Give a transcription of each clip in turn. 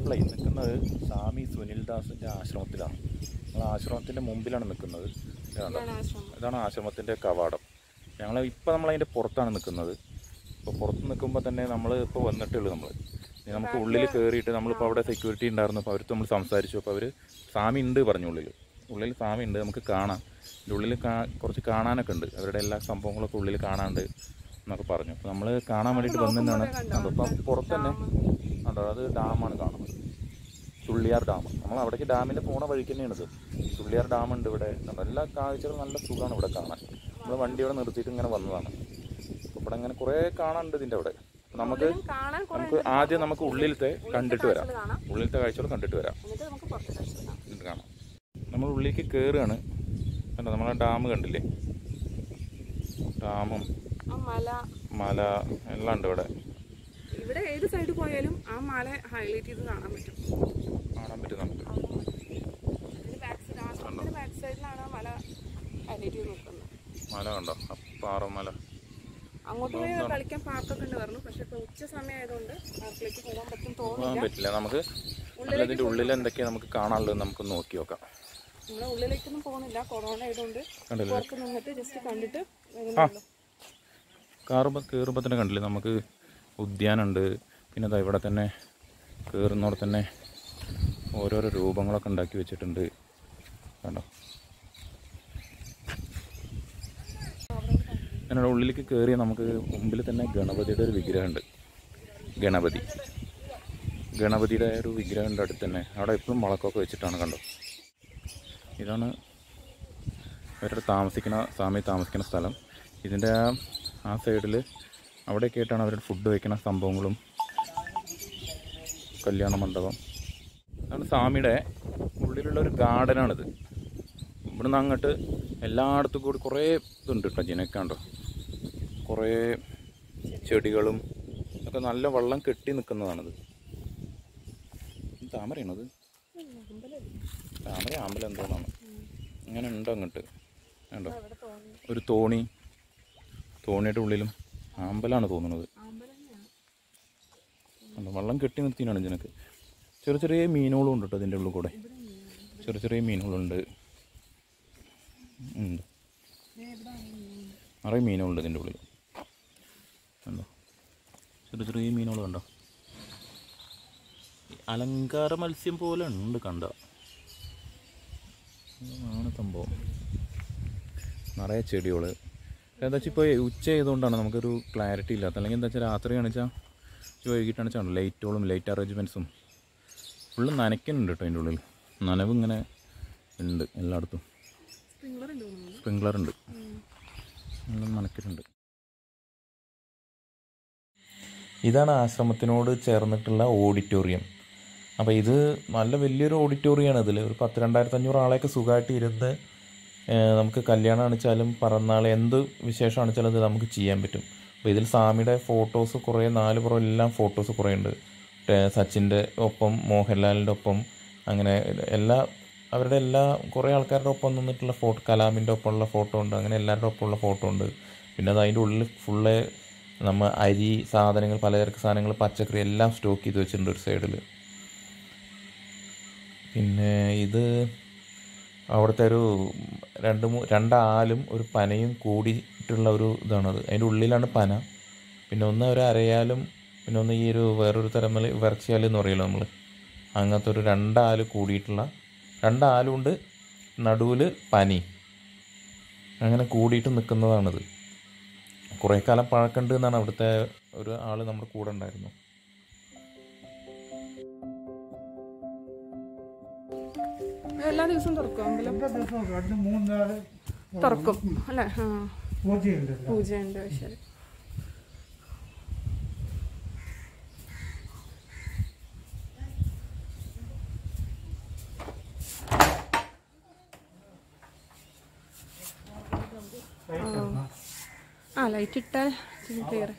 നമ്മളിപ്പോൾ ഈ നിൽക്കുന്നത് സ്വാമി സുനിൽദാസിൻ്റെ ആശ്രമത്തിലാണ് നമ്മൾ ആശ്രമത്തിൻ്റെ മുമ്പിലാണ് നിൽക്കുന്നത് ഇതാണ് ഇതാണ് ആശ്രമം ഇതാണ് ആശ്രമത്തിൻ്റെ കവാടം ഞങ്ങൾ ഇപ്പോൾ നമ്മളതിൻ്റെ പുറത്താണ് നിൽക്കുന്നത് ഇപ്പോൾ പുറത്ത് നിൽക്കുമ്പോൾ തന്നെ നമ്മൾ ഇപ്പോൾ വന്നിട്ടേ ഉള്ളൂ നമ്മൾ ഇനി നമുക്ക് ഉള്ളിൽ കയറിയിട്ട് നമ്മളിപ്പോൾ അവിടെ സെക്യൂരിറ്റി ഉണ്ടായിരുന്നു അപ്പോൾ അവർക്ക് നമ്മൾ സംസാരിച്ചു അപ്പോൾ അവർ സ്വാമി ഉണ്ട് പറഞ്ഞു ഉള്ളിൽ ഉള്ളിൽ സ്വാമി ഉണ്ട് നമുക്ക് കാണാം ഇതിൻ്റെ ഉള്ളിൽ കാ കുറച്ച് കാണാനൊക്കെ ഉണ്ട് അവരുടെ എല്ലാ സംഭവങ്ങളൊക്കെ ഉള്ളിൽ കാണാനുണ്ട് എന്നൊക്കെ പറഞ്ഞു അപ്പോൾ നമ്മൾ കാണാൻ വേണ്ടിയിട്ട് വന്നതാണ് അപ്പം പുറത്ത് തന്നെ ഉണ്ടോ അത് ഡാമാണ് കാണുന്നത് ചുള്ളിയാർ ഡാം നമ്മൾ അവിടേക്ക് ഡാമിൻ്റെ പോണ വഴിക്ക് തന്നെയാണിത് ചുള്ളിയാർ ഡാം ഉണ്ട് ഇവിടെ കണ്ടോ എല്ലാ കാഴ്ചകളും നല്ല സുഖമാണ് ഇവിടെ കാണാൻ നമ്മൾ വണ്ടി ഇവിടെ നിർത്തിയിട്ട് ഇങ്ങനെ വന്നതാണ് അപ്പോൾ ഇവിടെ ഇങ്ങനെ കുറേ കാണാനുണ്ട് ഇതിൻ്റെ അവിടെ നമുക്ക് കാണാൻ കുറെ നമുക്ക് ആദ്യം നമുക്ക് ഉള്ളിലത്തെ കണ്ടിട്ട് വരാം കാണാം ഉള്ളിലത്തെ കാഴ്ചകൾ കണ്ടിട്ട് വരാം എന്നിട്ട് നമുക്ക് പുറത്തെ കാഴ്ച കാണാം ഇത് കാണാം നമ്മൾ ഉള്ളിലേക്ക് കയറുകയാണ് കണ്ടോ നമ്മളെ ഡാം കണ്ടില്ലേ ഡാമും ആ മല മല എല്ലാം ഉണ്ട് ഇവിടെ ഇവിടെ ഏത് സൈഡ് പോയാലും ആ മല ഹൈലൈറ്റ് ചെയ്ത് കാണാൻ പറ്റും കാണാൻ പറ്റും നമുക്ക് ഇതിന്റെ ബാക്ക് സൈഡ് ആശ്രമത്തിന്റെ ബാക്ക് സൈഡിലാണ് ആ മല ഹൈലൈറ്റ് ചെയ്ത് നോക്കുന്നത് മല കണ്ടോ ആ പാറമല അങ്ങോട്ട് പോയി കളിക്കാൻ പാർക്കൊക്കെ ഉണ്ട് പറഞ്ഞു പക്ഷെ ഇപ്പൊ ഉച്ച സമയം ആയതുകൊണ്ട് പാർക്കിലേക്ക് പോകാൻ പറ്റും പോകാൻ തോന്നില്ല പറ്റില്ല നമുക്ക് അതിൻ്റെ ഉള്ളിൽ എന്തൊക്കെയാ നമുക്ക് കാണാനുള്ളത് നമുക്ക് നോക്കി നോക്കാം നമ്മളെ ഉള്ളിലേക്കൊന്നും പോകുന്നില്ല കൊറോണ ആയതുകൊണ്ട് കണ്ടില്ലേ പുറത്ത് നിന്നിട്ട് ജസ്റ്റ് കണ്ടിട്ട് വരുന്നുള്ളൂ കയറുമ്പോൾ കയറുമ്പോൾ തന്നെ കണ്ടില്ലേ നമുക്ക് ഉദ്യാനമുണ്ട് പിന്നെ ദാ ഇവിടെ തന്നെ കയറുന്നവിടെ തന്നെ ഓരോരോ രൂപങ്ങളൊക്കെ ഉണ്ടാക്കി വെച്ചിട്ടുണ്ട് കണ്ടോ അങ്ങനെ ഉള്ളിലേക്ക് കയറിയ നമുക്ക് മുമ്പിൽ തന്നെ ഗണപതിയുടെ ഒരു വിഗ്രഹമുണ്ട് ഗണപതി ഗണപതിയുടെ ഒരു വിഗ്രഹമുണ്ട് അടുത്ത് തന്നെ അവിടെ എപ്പോഴും മുളക്കൊക്കെ വെച്ചിട്ടാണ് കണ്ടോ ഇതാണ് അവരുടെ താമസിക്കുന്ന സ്വാമി താമസിക്കുന്ന സ്ഥലം ഇതിൻ്റെ ആ ആ സൈഡിൽ അവിടെയൊക്കെ ആയിട്ടാണ് അവരുടെ ഫുഡ് വയ്ക്കുന്ന സംഭവങ്ങളും കല്യാണ മണ്ഡപം അതാണ് സ്വാമിയുടെ ഉള്ളിലുള്ള ഒരു ഗാർഡനാണിത് ഇവിടുന്ന് അങ്ങോട്ട് എല്ലായിടത്തും കൂടി കുറേ ഇതുണ്ട് കേട്ടോ ജിനക്കാണ്ടോ കുറേ ചെടികളും ഒക്കെ നല്ല വെള്ളം കെട്ടി നിൽക്കുന്നതാണിത് ഇത് താമരയാണത് താമര ആമ്പലം എന്തോന്നാണ് അങ്ങനെ ഉണ്ടോ അങ്ങോട്ട് കണ്ടോ അവിടെ തോന്നി ഒരു തോണി തോണിയുടെ ഉള്ളിലും ആമ്പലാണ് തോന്നുന്നത് അമ്പലം തന്നെയാണ് കണ്ടോ വെള്ളം കെട്ടി നിർത്തിയാണ് ഇതിനൊക്കെ ചെറിയ ചെറിയ മീനുകളും ഉണ്ട് കേട്ടോ അതിൻ്റെ ഉള്ളിൽ കൂടെ ചെറിയ ചെറിയ മീനുകളുണ്ട് ഉണ്ട് നിറയെ മീനുകളുണ്ട് ഇതിൻ്റെ ഉള്ളിൽ കണ്ടോ ചെറിയ ചെറിയ മീനുകൾ കണ്ടോ അലങ്കാര മത്സ്യം പോലെ ഉണ്ട് കണ്ട ആണ് സംഭവം നിറയെ ചെടികൾ എന്താ വെച്ചാൽ ഇപ്പോൾ ഉച്ച ചെയ്തുകൊണ്ടാണ് നമുക്കൊരു ക്ലാരിറ്റി ഇല്ലാത്ത അല്ലെങ്കിൽ എന്താ വെച്ചാൽ രാത്രി കാണിച്ചാൽ വൈകിട്ടാണ് വെച്ചാൽ ലൈറ്റുകളും ലൈറ്റ് അറേഞ്ച്മെൻറ്റ്സും ഫുള്ള് നനയ്ക്കുന്നുണ്ട് കേട്ടോ അതിൻ്റെ ഉള്ളിൽ നനവ് ഇങ്ങനെ ഉണ്ട് എല്ലായിടത്തും സ്പ്രിംഗ്ലർ ഉണ്ട് തോന്നുന്നു സ്പ്രിങ്ക്ലർ ഉണ്ട് എല്ലാം നനയ്ക്കുന്നുണ്ട് ഇതാണ് ആശ്രമത്തിനോട് ചേർന്നിട്ടുള്ള ഓഡിറ്റോറിയം അപ്പോൾ ഇത് നല്ല വലിയൊരു ഓഡിറ്റോറിയമാണ് ഇതിൽ ഒരു പത്ത് രണ്ടായിരത്തി അഞ്ഞൂറ് ആളെയൊക്കെ സുഖമായിട്ട് ഇരുന്ന് ഏഹ്, നമുക്ക് കല്യാണം അണിച്ചാലും പറന്നാൾ എന്ത് വിശേഷം അണിച്ചാലും ഇത് നമുക്ക് ചെയ്യാൻ പറ്റും അപ്പോൾ ഇതിൽ സ്വാമിയുടെ ഫോട്ടോസ് കുറേ നാല് പുറം എല്ലാം ഫോട്ടോസ് കുറേ ഉണ്ട് ഏഹ്, സച്ചിൻ്റെ ഒപ്പം മോഹൻലാലിൻ്റെ ഒപ്പം അങ്ങനെ എല്ലാ അവരുടെ എല്ലാ കുറേ ആൾക്കാരുടെ ഒപ്പം നിന്നിട്ടുള്ള ഫോട്ടോ കലാമിൻ്റെ ഒപ്പമുള്ള ഫോട്ടോ ഉണ്ട് അങ്ങനെ എല്ലാവരുടെ ഒപ്പമുള്ള ഫോട്ടോ ഉണ്ട് പിന്നെ അത് അതിൻ്റെ ഉള്ളിൽ ഫുള്ള് നമ്മ അരി സാധനങ്ങൾ പലചരക്ക് സാധനങ്ങൾ പച്ചക്കറി എല്ലാം സ്റ്റോക്ക് ചെയ്ത് വെച്ചിട്ടുണ്ട് ഒരു സൈഡിൽ പിന്നെ ഇത് അവിടുത്തെ ഒരു രണ്ട് മൂ രണ്ടാലും ഒരു പനയും കൂടിയിട്ടുള്ള ഒരു ഇതാണത് അതിൻ്റെ ഉള്ളിലാണ് പന പിന്നെ ഒന്ന് ഒരു അരയാലും പിന്നെ ഒന്ന് ഈ ഒരു വേറൊരു തരം വിറച്ചിയാൽ എന്ന് പറയുമല്ലോ നമ്മൾ അങ്ങനത്തെ ഒരു രണ്ടാല് കൂടിയിട്ടുള്ള രണ്ടാലും ഉണ്ട് നടുവിൽ പനി അങ്ങനെ കൂടിയിട്ട് നിൽക്കുന്നതാണിത് കുറേ കാലം പഴക്കമുണ്ട് എന്നാണ് അവിടുത്തെ ഒരു ആൾ നമ്മുടെ കൂടെ ഉണ്ടായിരുന്നു എല്ലാ ദിവസവും തുറക്കും അമ്പലം എല്ലാ ദിവസവും രണ്ട് മൂന്ന് നാല് തുറക്കും അല്ലേ ആ പൂജയുണ്ട് പൂജയുണ്ട് ശരി ആ ലൈറ്റ് ഇട്ടാൽ ക്ലിയർ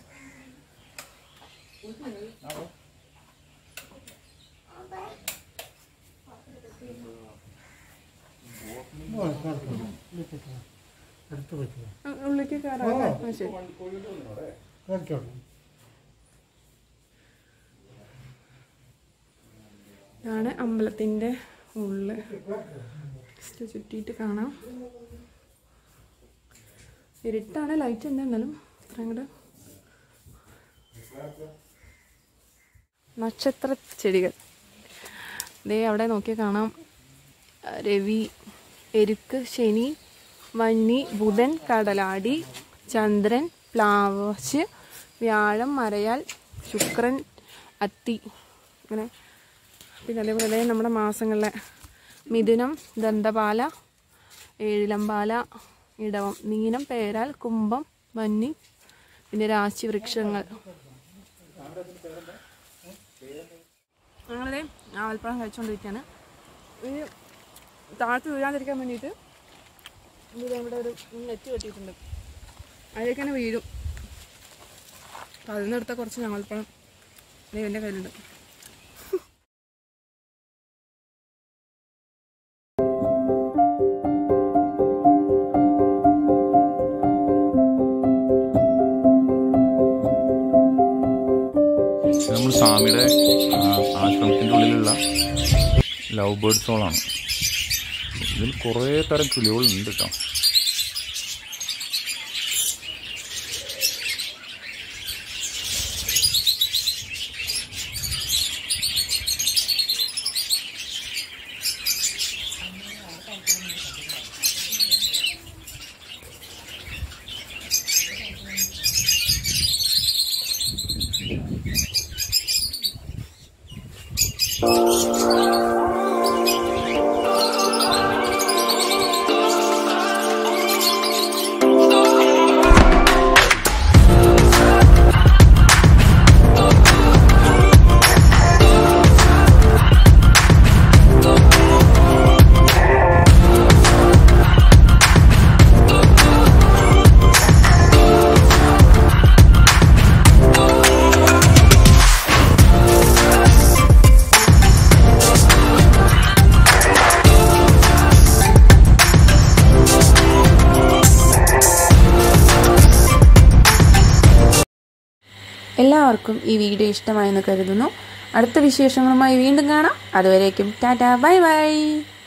അടുത്ത് പറ്റുക ഉള്ളിലേക്ക് കയറാം ആ ശരി കേട്ടോളൂ ഇതാണ് അമ്പലത്തിൻ്റെ ഉള്ളിൽ ജസ്റ്റ് ചുറ്റിയിട്ട് കാണാം ഇരുട്ടാണ് ലൈറ്റ് ഉണ്ട് എന്നാലും അത്രയും കൂടെ നക്ഷത്ര ചെടികൾ ദേ അവിടെ നോക്കി കാണാം ആ, രവി എരുക്ക് ശനി വന്നി ബുധൻ കടലാടി ചന്ദ്രൻ പ്ലാവശ് വ്യാഴം മരയാൽ ശുക്രൻ അത്തി അങ്ങനെ പിന്നെ അതേപോലെ ദേ നമ്മുടെ മാസങ്ങളിലെ മിഥുനം ദന്തപാല ഏഴിലമ്പാല ഇടവം മീനം പേരാൽ കുംഭം വന്നി പിന്നെ രാശി വൃക്ഷങ്ങൾ ഞങ്ങളെ ആൽപ്പഴം കഴിച്ചുകൊണ്ടിരിക്കുകയാണ് ഈ താഴത്ത് വീഴാതിരിക്കാൻ വേണ്ടിയിട്ട് ഇവിടെ ഇവിടെ ഒരു നെറ്റ് കെട്ടിയിട്ടുണ്ട് അതിലേക്ക് തന്നെ വീഴും അപ്പം അതിൽ നിന്നെടുത്ത കുറച്ച് ഞാവൽപ്പഴം എൻ്റെ കയ്യിലുണ്ട് ഇത് നമ്മൾ സ്വാമിയുടെ ആ, ആശ്രമത്തിൻ്റെ ഉള്ളിലുള്ള ലവ് ബേർഡ് സോളാണ് ഇതിൽ കുറേ തരം കിളികളുണ്ട് കേട്ടോ എല്ലാവർക്കും ഈ വീഡിയോ ഇഷ്ടമായെന്ന് കരുതുന്നു അടുത്ത വിശേഷങ്ങളുമായി വീണ്ടും കാണാം അതുവരേക്കും ടാറ്റ ബൈ ബൈ